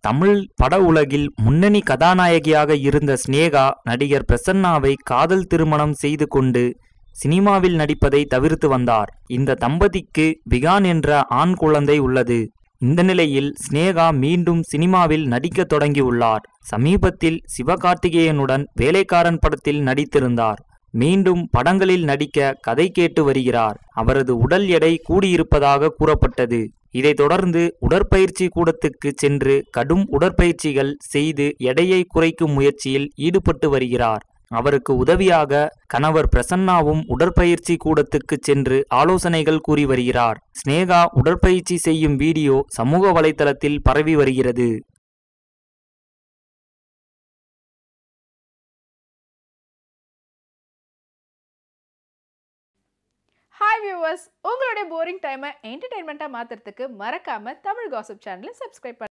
தமிழ் பட உலகில் முன்னணி கதாநாயகியாக இருந்த சினேகா நடிகர் பிரசன்னாவை காதல் திருமணம் செய்து கொண்டு சினிமாவில் நடிப்பதை தவிர்த்து வந்தார் இந்த தம்பதிக்கு பிகான் என்ற ஆண் குழந்தை உள்ளது இந்த நிலையில் சினேகா மீண்டும் சினிமாவில் நடிக்க தொடங்கியுள்ளார் சமீபத்தில் சிவகார்த்திகேயனுடன் வேலைக்காரன் படத்தில் நடித்திருந்தார் மீண்டும் படங்களில் நடிக்க கதை கேட்டு வருகிறார் அவரது உடல் எடை கூடியிருப்பதாக கூறப்பட்டது இதைத் தொடர்ந்து உடற்பயிற்சி கூடத்துக்கு சென்று கடும் உடற்பயிற்சிகள் செய்து எடையை குறைக்கும் முயற்சியில் ஈடுபட்டு வருகிறார் அவருக்கு உதவியாக கணவர் பிரசன்னாவும் உடற்பயிற்சி கூடத்துக்கு சென்று ஆலோசனைகள் கூறி வருகிறார் சினேகா உடற்பயிற்சி செய்யும் வீடியோ சமூக வலைதளத்தில் பரவி வருகிறது ஹாய் வியூவர்ஸ் உங்களுடைய போரிங் டைமை என்டர்டைன்மெண்ட்டாக மாற்றுறதுக்கு மறக்காமல் தமிழ் காசிப் சேனலை சப்ஸ்கிரைப் பண்ணுங்க